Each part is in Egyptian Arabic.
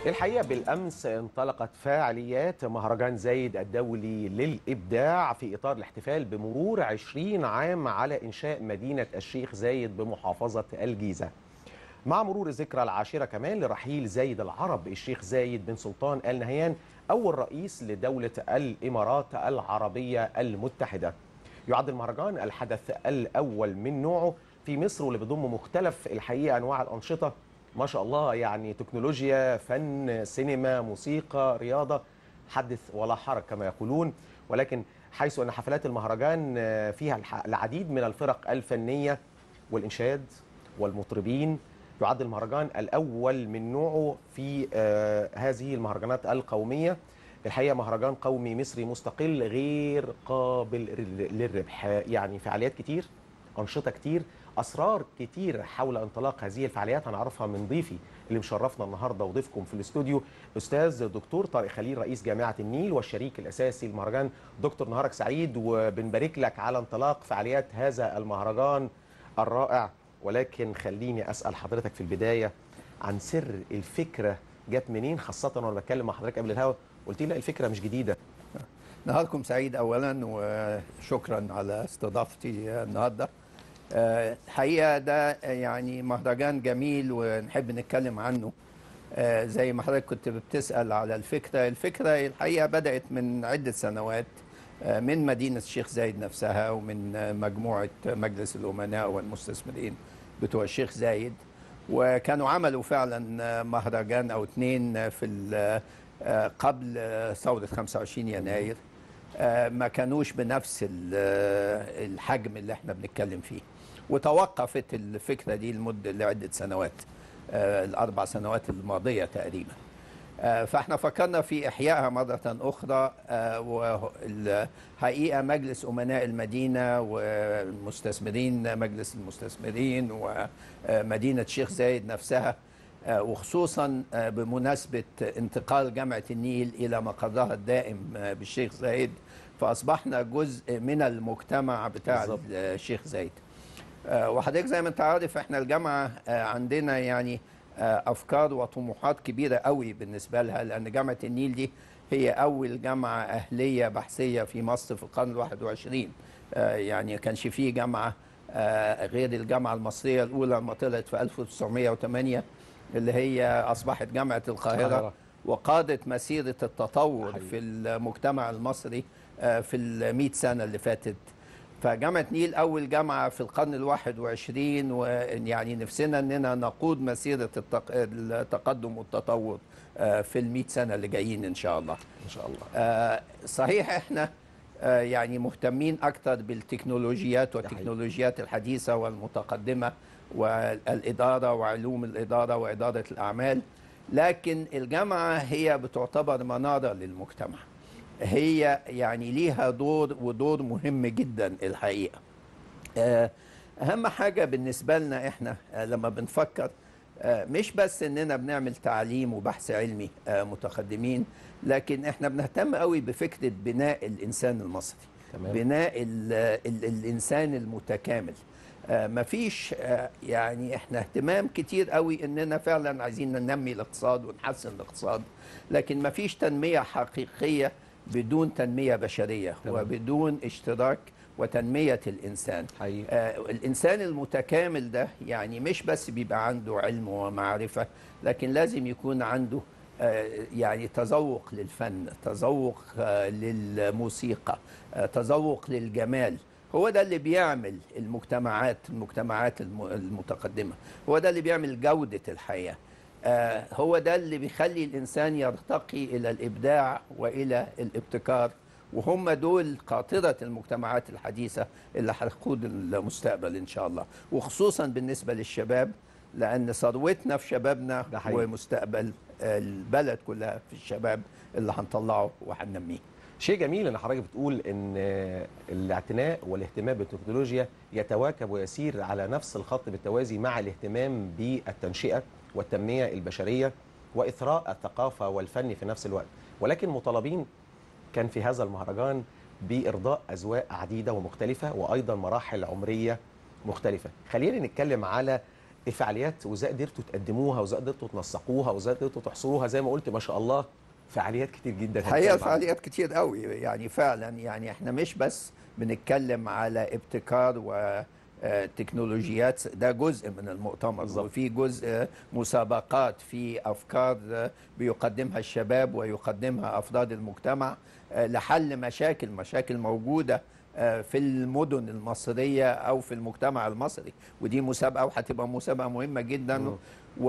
الحقيقة بالأمس انطلقت فعاليات مهرجان زايد الدولي للإبداع في إطار الاحتفال بمرور 20 عام على إنشاء مدينة الشيخ زايد بمحافظة الجيزة مع مرور الذكرى العاشرة كمان لرحيل زايد العرب الشيخ زايد بن سلطان آل نهيان أول رئيس لدولة الإمارات العربية المتحدة يعد المهرجان الحدث الأول من نوعه في مصر واللي بيضم مختلف الحقيقة أنواع الأنشطة ما شاء الله يعني تكنولوجيا فن سينما موسيقى رياضة حدث ولا حرج كما يقولون ولكن حيث أن حفلات المهرجان فيها العديد من الفرق الفنية والإنشاد والمطربين يعد المهرجان الأول من نوعه في هذه المهرجانات القومية الحقيقة مهرجان قومي مصري مستقل غير قابل للربح يعني فعاليات كتير أنشطة كتير أسرار كتير حول انطلاق هذه الفعاليات هنعرفها من ضيفي اللي مشرفنا النهاردة وضيفكم في الاستوديو أستاذ دكتور طارق خليل رئيس جامعة النيل والشريك الأساسي للمهرجان دكتور نهارك سعيد وبنبارك لك على انطلاق فعاليات هذا المهرجان الرائع ولكن خليني أسأل حضرتك في البداية عن سر الفكرة جت منين خاصة وأنا بتكلم مع حضرتك قبل الهوا قلت لي لا الفكرة مش جديدة نهاركم سعيد اولا وشكرا على استضافتي النهارده الحقيقه ده يعني مهرجان جميل ونحب نتكلم عنه زي ما حضرتك كنت بتسال على الفكره الفكره الحقيقه بدات من عده سنوات من مدينه الشيخ زايد نفسها ومن مجموعه مجلس الامناء والمستثمرين بتوع الشيخ زايد وكانوا عملوا فعلا مهرجان او اتنين في قبل ثوره 25 يناير ما كانوش بنفس الحجم اللي احنا بنتكلم فيه وتوقفت الفكره دي لمده لعده سنوات الاربع سنوات الماضيه تقريبا فاحنا فكرنا في احيائها مره اخرى والحقيقه مجلس امناء المدينه والمستثمرين مجلس المستثمرين ومدينه الشيخ زايد نفسها وخصوصا بمناسبة انتقال جامعة النيل إلى مقرها الدائم بالشيخ زايد فأصبحنا جزء من المجتمع بتاع بالزبط. الشيخ زايد وحضرتك زي ما انت عارف احنا الجامعة عندنا يعني أفكار وطموحات كبيرة قوي بالنسبة لها لأن جامعة النيل دي هي أول جامعة أهلية بحثية في مصر في القرن الواحد وعشرين يعني كانش فيه جامعة غير الجامعة المصرية الأولى لما طلعت في 1908 اللي هي أصبحت جامعة القاهرة وقادت مسيرة التطور حقيقي. في المجتمع المصري في المئة سنة اللي فاتت فجامعة نيل أول جامعة في القرن الواحد وعشرين ويعني نفسنا أننا نقود مسيرة التقدم والتطور في المئة سنة اللي جايين إن شاء الله إن شاء الله صحيح إحنا يعني مهتمين أكثر بالتكنولوجيات والتكنولوجيات الحديثة والمتقدمة والإدارة وعلوم الإدارة وإدارة الأعمال لكن الجامعة هي بتعتبر منارة للمجتمع هي يعني ليها دور ودور مهم جدا الحقيقة أهم حاجة بالنسبة لنا إحنا لما بنفكر مش بس إننا بنعمل تعليم وبحث علمي متقدمين لكن إحنا بنهتم قوي بفكرة بناء الإنسان المصري تمام. بناء ال ال الإنسان المتكامل آه مفيش آه يعني احنا اهتمام كتير قوي اننا فعلا عايزين ننمي الاقتصاد ونحسن الاقتصاد لكن مفيش تنمية حقيقية بدون تنمية بشرية طبعا. وبدون اشتراك وتنمية الإنسان حقيقي. آه الإنسان المتكامل ده يعني مش بس بيبقى عنده علم ومعرفة لكن لازم يكون عنده يعني تذوق للفن تذوق للموسيقى تذوق للجمال هو ده اللي بيعمل المجتمعات المجتمعات المتقدمة هو ده اللي بيعمل جودة الحياة هو ده اللي بيخلي الإنسان يرتقي إلى الإبداع وإلى الابتكار وهم دول قاطرة المجتمعات الحديثة اللي هتقود المستقبل إن شاء الله وخصوصا بالنسبة للشباب لأن ثروتنا في شبابنا ومستقبل البلد كلها في الشباب اللي هنطلعه وهننميه شيء جميل ان حضرتك بتقول ان الاعتناء والاهتمام بالتكنولوجيا يتواكب ويسير على نفس الخط بالتوازي مع الاهتمام بالتنشئه والتنميه البشريه واثراء الثقافه والفن في نفس الوقت ولكن مطالبين كان في هذا المهرجان بارضاء اذواق عديده ومختلفه وايضا مراحل عمريه مختلفه خلينا نتكلم على الفعاليات وازاي قدرتوا تقدموها وازاي قدرتوا تنسقوها وازاي قدرتوا تحصروها زي ما قلت ما شاء الله فعاليات كتير جدا الحقيقه هنتكلم عنها. فعاليات كتير قوي يعني فعلا يعني احنا مش بس بنتكلم على ابتكار وتكنولوجيات ده جزء من المؤتمر بالظبط. وفي جزء مسابقات في افكار بيقدمها الشباب ويقدمها افراد المجتمع لحل مشاكل مشاكل موجوده في المدن المصريه او في المجتمع المصري ودي مسابقه وهتبقى مسابقه مهمه جدا مم.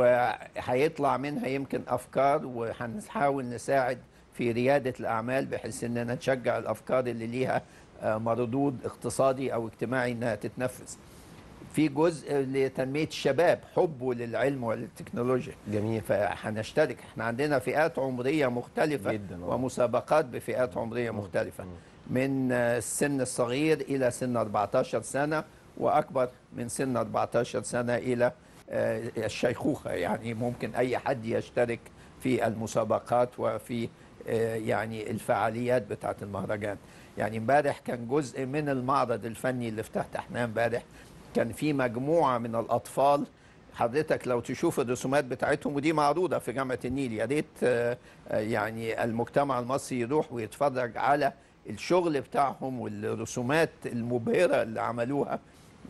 وهيطلع منها يمكن افكار وهنحاول نساعد في رياده الاعمال بحيث اننا نشجع الافكار اللي ليها آه، مردود اقتصادي او اجتماعي انها تتنفذ. في جزء لتنميه الشباب حبه للعلم وللتكنولوجيا جميل فهنشترك احنا عندنا فئات عمريه مختلفه جداً، آه. ومسابقات بفئات عمريه مختلفه من آه، السن الصغير الى سن 14 سنه واكبر من سن 14 سنه الى آه، الشيخوخه يعني ممكن اي حد يشترك في المسابقات وفي آه، يعني الفعاليات بتاعه المهرجان يعني امبارح كان جزء من المعرض الفني اللي افتتحناه امبارح كان في مجموعه من الاطفال حضرتك لو تشوف الرسومات بتاعتهم ودي معروضه في جامعه النيل يا ريت آه، آه، يعني المجتمع المصري يروح ويتفرج على الشغل بتاعهم والرسومات المبهره اللي عملوها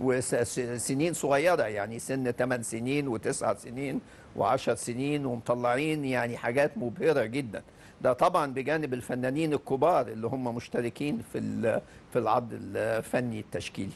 وسنين صغيره يعني سن 8 سنين و9 سنين و10 سنين ومطلعين يعني حاجات مبهره جدا ده طبعا بجانب الفنانين الكبار اللي هم مشتركين في ال- في العرض الفني التشكيلي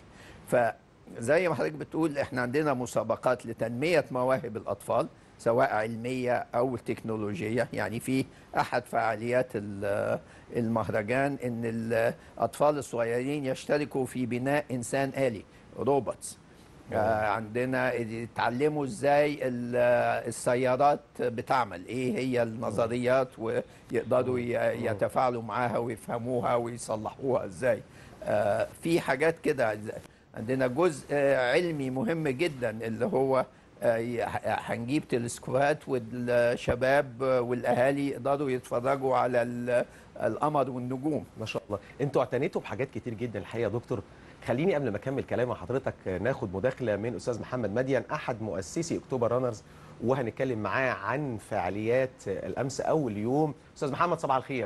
فزي ما حضرتك بتقول احنا عندنا مسابقات لتنميه مواهب الاطفال سواء علميه او تكنولوجيه يعني في احد فعاليات ال- المهرجان ان الاطفال الصغيرين يشتركوا في بناء انسان الي روبوتس آه، عندنا يتعلموا ازاي ال- السيارات بتعمل ايه هي النظريات ويقدروا ي- يتفاعلوا معاها ويفهموها ويصلحوها ازاي آه، في حاجات كده عندنا جزء آه، علمي مهم جدا اللي هو آه، ي- هنجيب تلسكوبات والشباب والاهالي يقدروا يتفرجوا على ال- القمر والنجوم ما شاء الله انتوا اعتنيتوا بحاجات كتير جدا الحقيقه يا دكتور خليني قبل ما اكمل كلام مع حضرتك ناخد مداخله من استاذ محمد مدين احد مؤسسي اكتوبر رانرز وهنتكلم معاه عن فعاليات الامس اول يوم استاذ محمد صباح الخير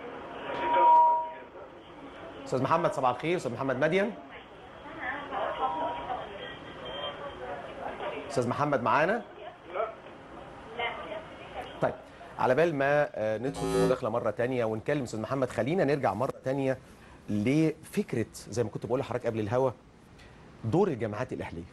استاذ محمد صباح الخير استاذ محمد مدين استاذ محمد معانا طيب على بال ما آه، ندخل في مداخله مره تانية ونكلم استاذ محمد خلينا نرجع مره تانية لفكره زي ما كنت بقول لحضرتك قبل الهوا دور الجامعات الاهليه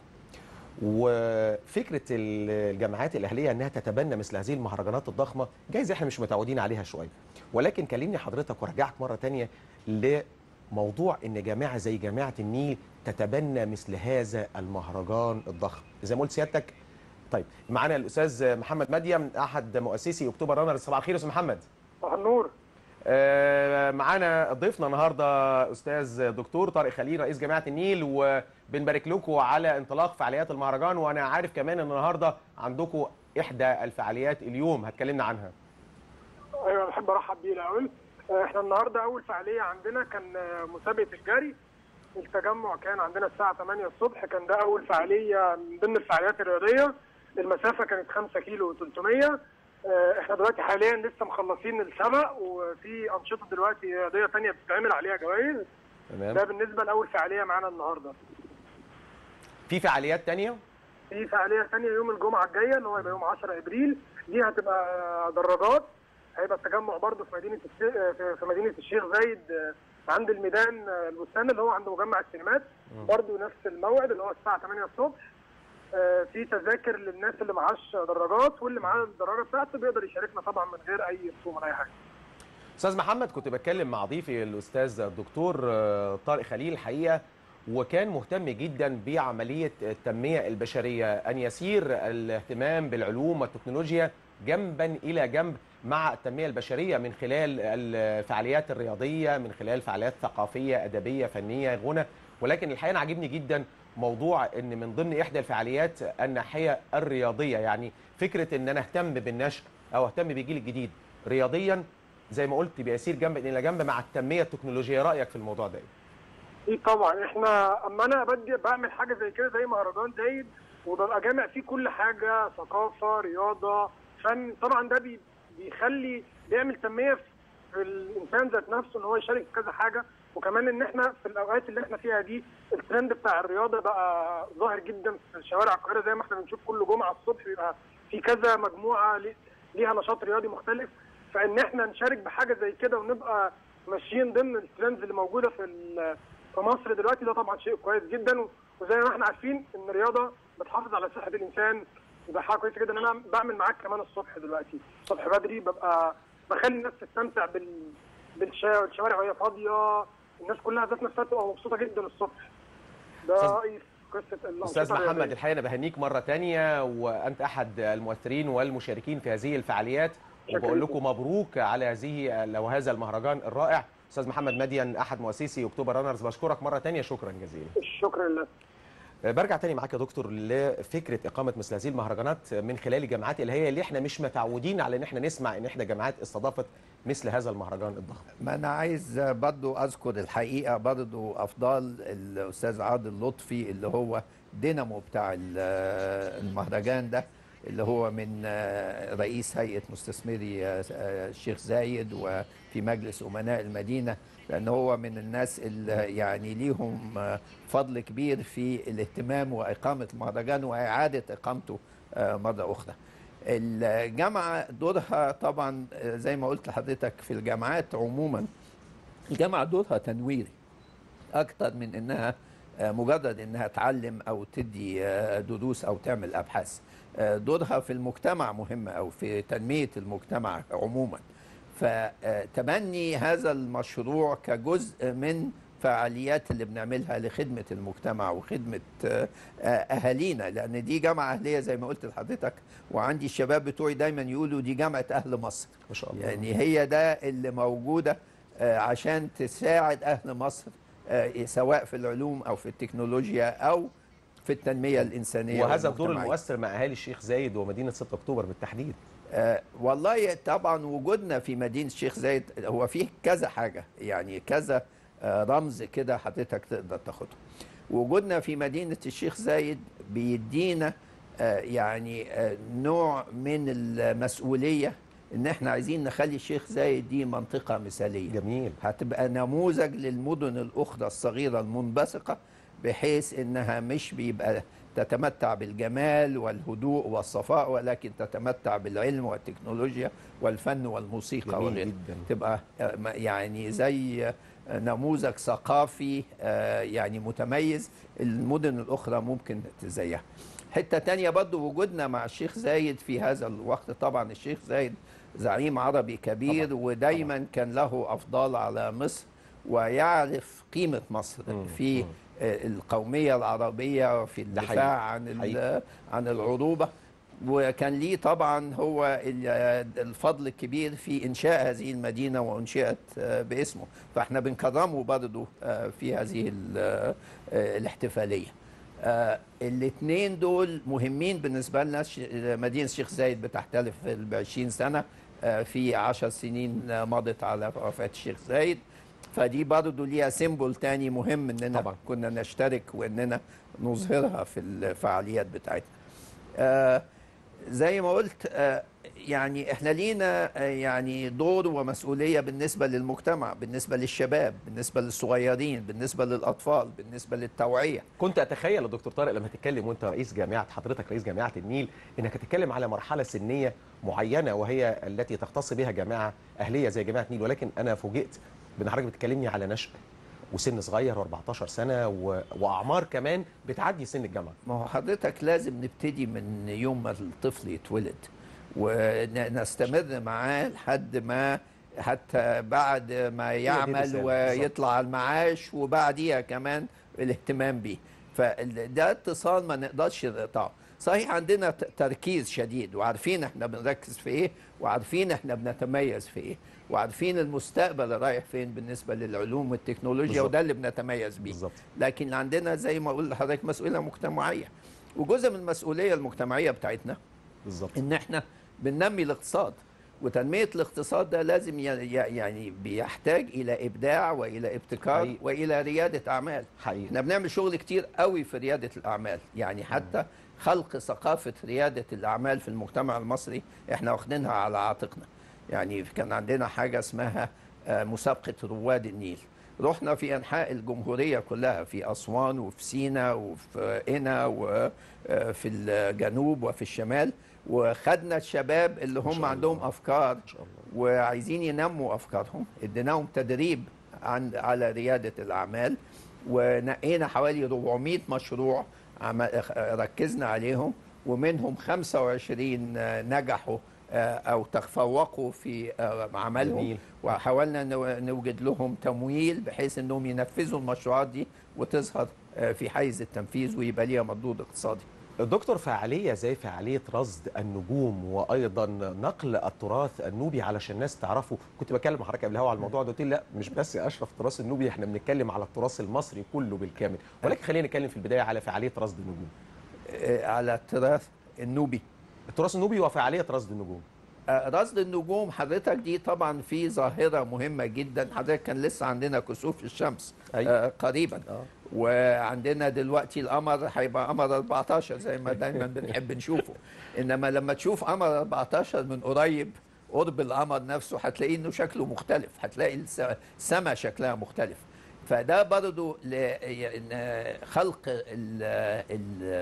وفكره ال- الجامعات الاهليه انها تتبنى مثل هذه المهرجانات الضخمه جايز احنا مش متعودين عليها شويه ولكن كلمني حضرتك وارجعك مره تانية لموضوع ان جامعه زي جامعه النيل تتبنى مثل هذا المهرجان الضخم زي ما قلت سيادتك طيب معانا الاستاذ محمد مديم احد مؤسسي اكتوبر رانر صباح الخير يا استاذ محمد صباح النور آه، معانا ضيفنا النهارده استاذ دكتور طارق خليل رئيس جامعه النيل وبنبارك لكم على انطلاق فعاليات المهرجان وانا عارف كمان ان النهارده عندكم احدى الفعاليات اليوم هتكلمنا عنها ايوه أنا بحب ارحب بيه الاول آه، احنا النهارده اول فعاليه عندنا كان آه، مسابقه الجري التجمع كان عندنا الساعه 8 الصبح كان ده اول فعاليه من ضمن الفعاليات الرياضيه المسافه كانت 5 كيلو و300 احنا دلوقتي حاليا لسه مخلصين السبق وفي انشطه دلوقتي رياضيه ثانيه بتتعمل عليها جوائز ده تمام بالنسبه لاول فعاليه معانا النهارده في فعاليات تانية في فعاليه ثانيه يوم الجمعه الجايه اللي هو هيبقى يوم 10 ابريل دي هتبقى دراجات هيبقى التجمع برضه في مدينه الشيخ في- في مدينه الشيخ زايد آه، عند الميدان آه، البستان اللي هو عند مجمع السينمات برضه نفس الموعد اللي هو الساعه 8 الصبح آه، في تذاكر للناس اللي معاش دراجات واللي معاه الدراجه بتاعته بيقدر يشاركنا طبعا من غير اي رسوم ولا اي حاجه استاذ محمد كنت بتكلم مع ضيفي الاستاذ الدكتور آه، طارق خليل الحقيقه وكان مهتم جدا بعمليه التنميه البشريه ان يسير الاهتمام بالعلوم والتكنولوجيا جنبا الى جنب مع التنميه البشريه من خلال الفعاليات الرياضيه من خلال فعاليات ثقافيه ادبيه فنيه غنى ولكن الحقيقه انا عاجبني جدا موضوع ان من ضمن احدى الفعاليات الناحيه الرياضيه يعني فكره ان انا اهتم بالنشء او اهتم بالجيل الجديد رياضيا زي ما قلت بيسير جنب الى جنب مع التنميه التكنولوجيه رايك في الموضوع ده إيه؟ اكيد طبعا احنا اما انا بدي بعمل حاجه زي كده زي مهرجان زايد وببقى جامع فيه كل حاجه ثقافه رياضه فن طبعا ده بي بيخلي بيعمل تنميه في الانسان ذات نفسه ان هو يشارك في كذا حاجه وكمان ان احنا في الاوقات اللي احنا فيها دي الترند بتاع الرياضه بقى ظاهر جدا في شوارع القاهره زي ما احنا بنشوف كل جمعه الصبح بيبقى في كذا مجموعه لي- ليها نشاط رياضي مختلف فان احنا نشارك بحاجه زي كده ونبقى ماشيين ضمن الترندز اللي موجوده في ال- في مصر دلوقتي ده طبعا شيء كويس جدا و- وزي ما احنا عارفين ان الرياضه بتحافظ على صحه الانسان وده حاجه كويسه جدا ان انا بعمل معاك كمان الصبح دلوقتي الصبح بدري ببقى بخلي الناس تستمتع بال بالشارع الشوارع وهي فاضيه الناس كلها ذات نفسها تبقى مبسوطه جدا الصبح ده أستاذ- رايي في قصه الأنشطة استاذ محمد الرياضية. الحقيقه انا بهنيك مره تانية وانت احد المؤثرين والمشاركين في هذه الفعاليات وبقول لكم مبروك على هذه لو هذا المهرجان الرائع استاذ محمد مدين احد مؤسسي اكتوبر رانرز بشكرك مره تانية شكرا جزيلا شكرا لله برجع تاني معاك يا دكتور لفكره اقامه مثل هذه المهرجانات من خلال الجامعات اللي هي اللي احنا مش متعودين على ان احنا نسمع ان احنا جامعات استضافت مثل هذا المهرجان الضخم ما انا عايز برضو اذكر الحقيقه برضو افضال الاستاذ عادل لطفي اللي هو دينامو بتاع ال- المهرجان ده اللي هو من آه، رئيس هيئه مستثمري آه، آه، الشيخ زايد وفي مجلس امناء المدينه لان هو من الناس اللي يعني ليهم آه، فضل كبير في الاهتمام واقامه المهرجان واعاده اقامته آه، مره اخرى. الجامعه دورها طبعا آه، زي ما قلت لحضرتك في الجامعات عموما الجامعه دورها تنويري اكتر من انها آه، مجرد انها تعلم او تدي آه، دروس او تعمل ابحاث آه، دورها في المجتمع مهم او في تنميه المجتمع عموما فتبني هذا المشروع كجزء من فعاليات اللي بنعملها لخدمة المجتمع وخدمة آه، آه، أهالينا لأن دي جامعة أهلية زي ما قلت لحضرتك وعندي الشباب بتوعي دايما يقولوا دي جامعة أهل مصر ما شاء الله يعني هي ده اللي موجودة آه، عشان تساعد أهل مصر آه، سواء في العلوم أو في التكنولوجيا أو في التنمية الإنسانية وهذا الدور والمجتمعية. المؤثر مع اهالي الشيخ زايد ومدينه 6 اكتوبر بالتحديد آه والله طبعا وجودنا في مدينة الشيخ زايد هو فيه كذا حاجة يعني كذا آه رمز كده حضرتك تقدر تاخده وجودنا في مدينة الشيخ زايد بيدينا آه يعني آه نوع من المسؤولية ان احنا عايزين نخلي الشيخ زايد دي منطقة مثالية جميل هتبقى نموذج للمدن الأخرى الصغيرة المنبثقة بحيث إنها مش بيبقى تتمتع بالجمال والهدوء والصفاء ولكن تتمتع بالعلم والتكنولوجيا والفن والموسيقى جميل وغيره جدا تبقى آه، م- يعني زي آه، نموذج ثقافي آه، يعني متميز المدن الأخرى ممكن تزيها حتة تانية برضو وجودنا مع الشيخ زايد في هذا الوقت طبعا الشيخ زايد زعيم عربي كبير طبعاً. ودايما طبعاً. كان له أفضال على مصر ويعرف قيمة مصر مم. في مم. آه، القومية العربية وفي ده الدفاع حقيقي. عن ال- حقيقي. عن العروبة وكان ليه طبعا هو ال- الفضل الكبير في انشاء هذه المدينه وانشئت آه، باسمه فاحنا بنكرمه برضه آه، في هذه ال- آه، الاحتفاليه الاثنين دول مهمين بالنسبه لنا ش- مدينه الشيخ زايد بتحتفل ب 20 سنه آه، في 10 سنين آه، مضت على وفاه الشيخ زايد فدي برضه ليها سيمبل تاني مهم اننا طبعاً. كنا نشترك واننا نظهرها في الفعاليات بتاعتنا آه، زي ما قلت آه، يعني احنا لينا آه، يعني دور ومسؤوليه بالنسبه للمجتمع بالنسبه للشباب بالنسبه للصغيرين بالنسبه للاطفال بالنسبه للتوعيه كنت اتخيل يا دكتور طارق لما تتكلم وانت رئيس جامعه حضرتك رئيس جامعه النيل انك هتتكلم على مرحله سنيه معينه وهي التي تختص بها جامعه اهليه زي جامعه النيل ولكن انا فوجئت بان حضرتك بتكلمني على نشأ وسن صغير و14 سنه و... واعمار كمان بتعدي سن الجامعه ما هو حضرتك لازم نبتدي من يوم ما الطفل يتولد ونستمر معاه لحد ما حتى بعد ما يعمل الرسالة، ويطلع على المعاش وبعديها كمان الاهتمام بيه فده اتصال ما نقدرش نقطعه صحيح عندنا ت- تركيز شديد وعارفين احنا بنركز في ايه وعارفين احنا بنتميز في ايه وعارفين المستقبل رايح فين بالنسبه للعلوم والتكنولوجيا بالظبط. وده اللي بنتميز بيه بالظبط لكن عندنا زي ما اقول لحضرتك مسؤوليه مجتمعيه وجزء من المسؤوليه المجتمعيه بتاعتنا بالظبط ان احنا بننمي الاقتصاد وتنميه الاقتصاد ده لازم ي- ي- يعني بيحتاج الى ابداع والى ابتكار حقيقي. والى رياده اعمال حقيقي احنا بنعمل شغل كتير قوي في رياده الاعمال يعني حتى خلق ثقافه رياده الاعمال في المجتمع المصري احنا واخدينها على عاتقنا يعني كان عندنا حاجه اسمها آه، مسابقه رواد النيل رحنا في انحاء الجمهوريه كلها في اسوان وفي سينا وفي قنا وفي الجنوب وفي الشمال وخدنا الشباب اللي هم عندهم افكار شاء الله. وعايزين ينموا افكارهم اديناهم تدريب عن على رياده الاعمال ونقينا حوالي 400 مشروع عم- ركزنا عليهم ومنهم 25 نجحوا آه، او تفوقوا في آه، عملهم جميل. وحاولنا نو- نوجد لهم تمويل بحيث انهم ينفذوا المشروعات دي وتظهر آه، في حيز التنفيذ ويبقى ليها مردود اقتصادي دكتور فعالية زي فعالية رصد النجوم وأيضا نقل التراث النوبي علشان الناس تعرفه كنت بكلم مع حضرتك قبل الهوا على الموضوع ده قلت لي لا مش بس يا أشرف التراث النوبي احنا بنتكلم على التراث المصري كله بالكامل ولكن خلينا نتكلم في البداية على فعالية رصد النجوم آه، على التراث النوبي التراث النوبي وفعالية رصد النجوم آه، رصد النجوم حضرتك دي طبعا في ظاهرة مهمة جدا حضرتك كان لسه عندنا كسوف الشمس أيوة. آه، قريبا آه. وعندنا دلوقتي القمر هيبقى قمر 14 زي ما دايما بنحب نشوفه انما لما تشوف قمر 14 من قريب قرب القمر نفسه هتلاقي انه شكله مختلف هتلاقي الس- السماء شكلها مختلف فده برضو ل- إن خلق ال ال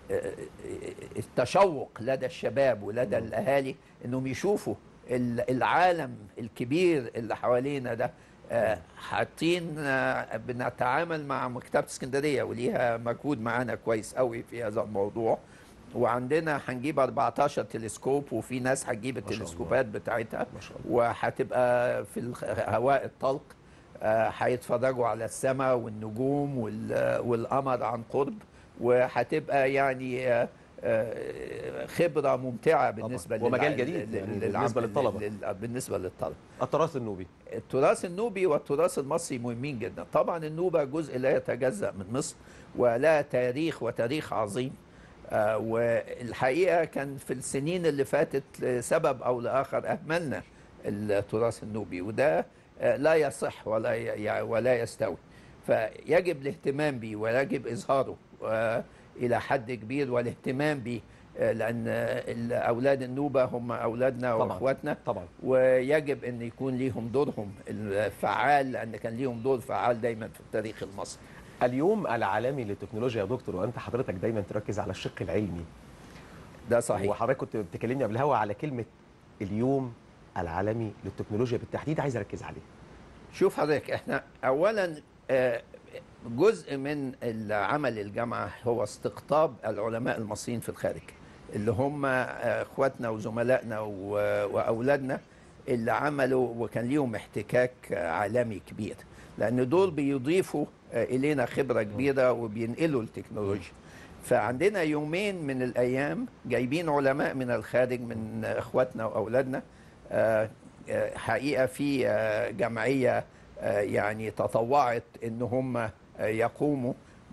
التشوق لدى الشباب ولدى الاهالي انهم يشوفوا ال- العالم الكبير اللي حوالينا ده آه، حاطين آه، بنتعامل مع مكتبه اسكندريه وليها مجهود معانا كويس قوي في هذا الموضوع وعندنا هنجيب 14 تلسكوب وفي ناس هتجيب الله. التلسكوبات بتاعتها ما شاء الله. وهتبقى في الهواء الطلق آه، هيتفرجوا على السماء والنجوم وال- والقمر عن قرب وهتبقى يعني آه، آه، خبرة ممتعة بالنسبة ومجال للع- جديد لل- يعني للعم- بالنسبة للطلبة. لل- بالنسبة للطلبة التراث النوبي التراث النوبي والتراث المصري مهمين جدا طبعا النوبة جزء لا يتجزأ من مصر ولا تاريخ وتاريخ عظيم آه، والحقيقة كان في السنين اللي فاتت لسبب أو لآخر أهملنا التراث النوبي وده آه، لا يصح ولا ي- ولا يستوي فيجب الاهتمام به ويجب إظهاره آه، إلى حد كبير والاهتمام به آه، لأن آه، أولاد النوبة هم أولادنا طبعاً. وأخواتنا طبعا ويجب ان يكون ليهم دورهم الفعال لان كان ليهم دور فعال دايما في التاريخ المصري اليوم العالمي للتكنولوجيا يا دكتور وانت حضرتك دايما تركز على الشق العلمي ده صحيح وحضرتك كنت بتكلمني قبل الهوا على كلمة اليوم العالمي للتكنولوجيا بالتحديد عايز اركز عليه شوف حضرتك احنا اولا آه، جزء من عمل الجامعه هو استقطاب العلماء المصريين في الخارج اللي هم آه، اخواتنا وزملائنا و- واولادنا اللي عملوا وكان ليهم احتكاك آه، عالمي كبير لان دول بيضيفوا آه، الينا خبره كبيره وبينقلوا التكنولوجيا فعندنا يومين من الايام جايبين علماء من الخارج من اخواتنا واولادنا آه، آه، حقيقه في آه، جمعيه آه، يعني تطوعت ان هم آه، يقوموا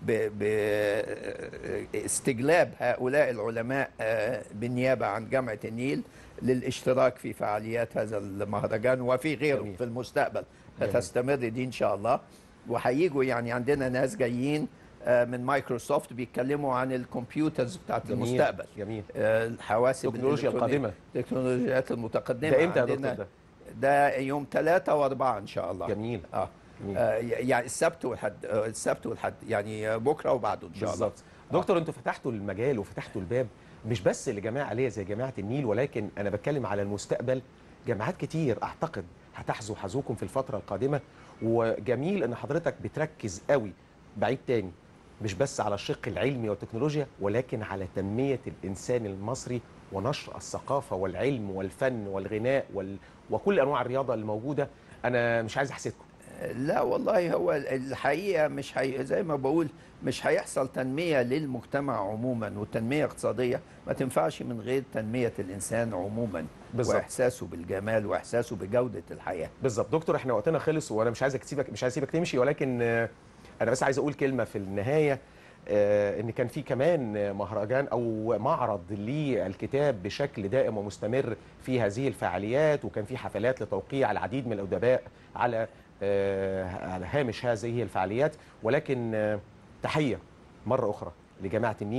باستجلاب هؤلاء العلماء آه، بالنيابه عن جامعه النيل للاشتراك في فعاليات هذا المهرجان وفي غيره جميل. في المستقبل جميل. هتستمر دي ان شاء الله وهيجوا يعني عندنا ناس جايين آه، من مايكروسوفت بيتكلموا عن الكمبيوترز بتاعت جميل. المستقبل جميل آه، الحواسب التكنولوجيا الإلكترونية- القادمة. التكنولوجيات المتقدمه ده امتى يا عندنا- دكتور ده؟ ده يوم ثلاثة وأربعة إن شاء الله جميل اه جميل. آه، يعني السبت والحد آه، السبت والحد يعني آه، بكره وبعده ان شاء الله بالظبط دكتور انتوا فتحتوا المجال وفتحتوا الباب مش بس لجماعه عاليه زي جامعه النيل ولكن انا بتكلم على المستقبل جامعات كتير اعتقد هتحذو حذوكم في الفتره القادمه وجميل ان حضرتك بتركز قوي بعيد تاني مش بس على الشق العلمي والتكنولوجيا ولكن على تنميه الانسان المصري ونشر الثقافه والعلم والفن والغناء وال... وكل انواع الرياضه الموجوده انا مش عايز احسدكم لا والله هو الحقيقه مش هي زي ما بقول مش هيحصل تنميه للمجتمع عموما والتنميه اقتصاديه ما تنفعش من غير تنميه الانسان عموما بالظبط. واحساسه بالجمال واحساسه بجوده الحياه بالظبط دكتور احنا وقتنا خلص وانا مش عايزك تسيبك مش عايز اسيبك تمشي ولكن آه، انا بس عايز اقول كلمه في النهايه آه، ان كان في كمان آه، مهرجان او معرض للكتاب بشكل دائم ومستمر في هذه الفعاليات وكان في حفلات لتوقيع العديد من الادباء على آه، على هامش هذه الفعاليات ولكن آه، تحيه مره اخرى لجامعه النيل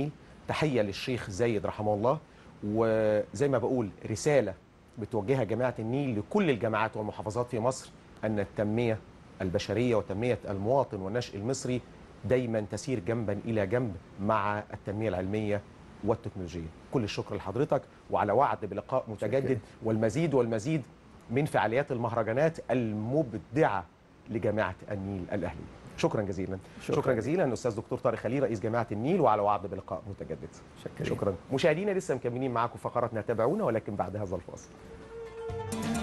تحيه للشيخ زايد رحمه الله وزي ما بقول رساله بتوجهها جامعه النيل لكل الجامعات والمحافظات في مصر ان التنميه البشريه وتنميه المواطن والنشء المصري دايما تسير جنبا الى جنب مع التنميه العلميه والتكنولوجيه. كل الشكر لحضرتك وعلى وعد بلقاء متجدد شكرا. والمزيد والمزيد من فعاليات المهرجانات المبدعه لجامعه النيل الاهليه. شكرا جزيلا. شكرا, شكرا. شكرا جزيلا استاذ دكتور طارق خليل رئيس جامعه النيل وعلى وعد بلقاء متجدد. شكرا شكرا. مشاهدينا لسه مكملين معاكم فقراتنا تابعونا ولكن بعد هذا الفاصل.